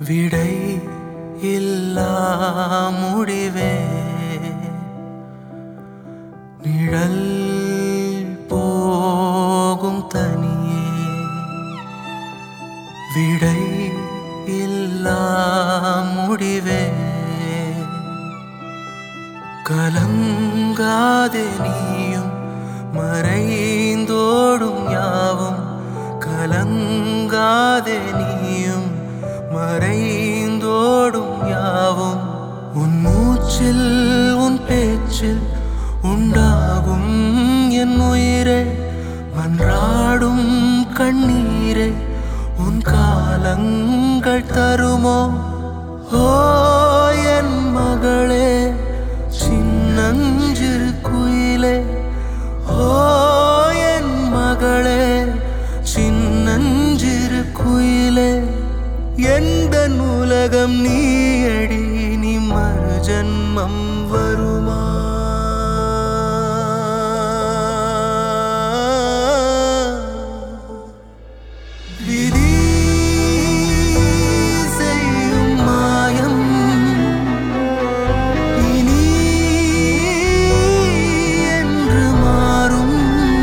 விடை இல்லா முடிவே நிழல் போகும் தனியே விடை இல்லா முடிவே கலங்காதே நீயும் மறைந்தோடும் யாவும் கலங்காதே நீயும் மறைந்தோடும் யாவும் உன் மூச்சில் உன் பேச்சில் உண்டாகும் என் உயிரே மன்றாடும் கண்ணீரை உன் காலங்கள் தருமோ ஓ என் மகளே சின்னஞ்சிறு குயிலே ஓ என் மகளே சின்னஞ்சிறு குயிலே எந்த உலகம் நீயடி நீ மறு ஜன்மம் வருமா விதி செய்யும் மாயம் இனி என்று மாறும்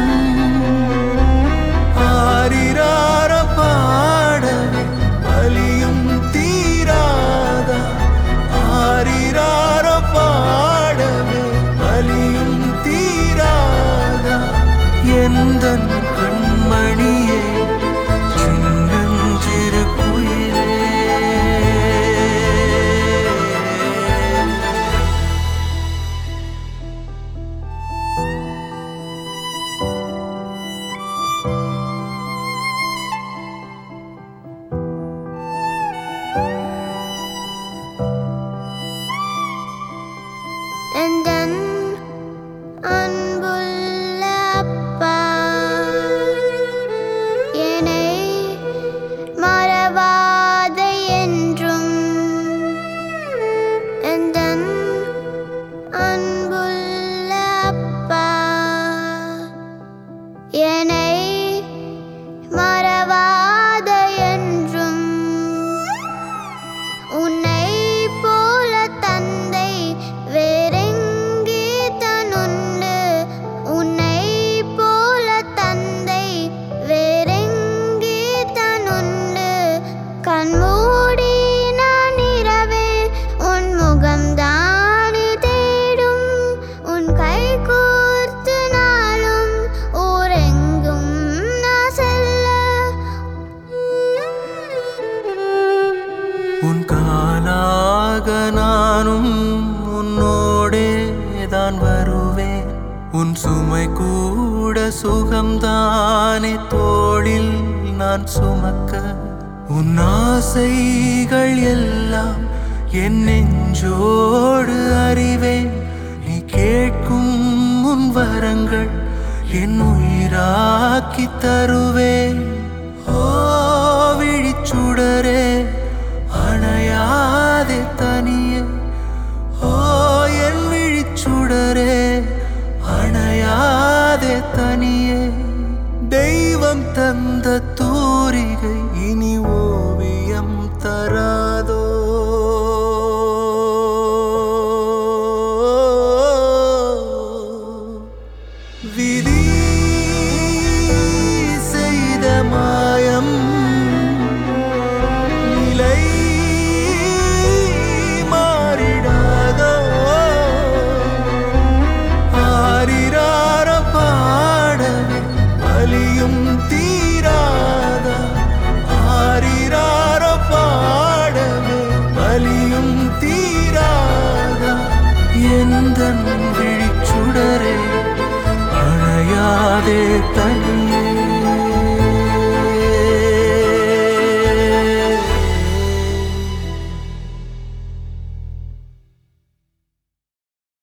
ஆரிரார பாடவே வலியும் தீராத ஆரிரார பாடவே வலியும் தீராத எந்த கண்மணியே சின்னஞ்சிறு குயிலே எந்தன் அன்புள்ள அப்பா என்னை மறவாத என்றும் எந்தன் அன்புள்ள அப்பா என்னை மறவாத என்றும் உன்னை போல தந்தை வேறெங்கே தனுண்டு உன்னை போல தந்தை வேறெங்கே தனுண்டு கண்மூடி நான் இரவே உன் முகம்தானே தேடும் உன் கை கோர்த்து நாளும் ஊரெங்கும் நான் செல்ல உன் காலாக நானும் உன்னோடே தான் வருவேன் உன் சுமை கூட சுகம்தானே தோளில் நான் சுமக்க உன் ஆசைகள் எல்லாம் என் நெஞ்சோடு அறிவேன் நீ கேட்கும் உன் வரங்கள் என் உயிராக்கி தருவேன் ஓ விழிச்சுடரே அணையாதே தனியே ஓ என் விழிச்சுடரே அணையாதே தனியே தெய்வம் தந்த தூரிகை இனி ஓவியம் தராதோ விதி செய்த மாயம் நிலை மாறிடாதோ ஆரிரார பாடவே வலியும் தீராத ஆரிரார பாடவே வலியும் தீராத எந்த விழிச்சுடரே அணையாதே தனி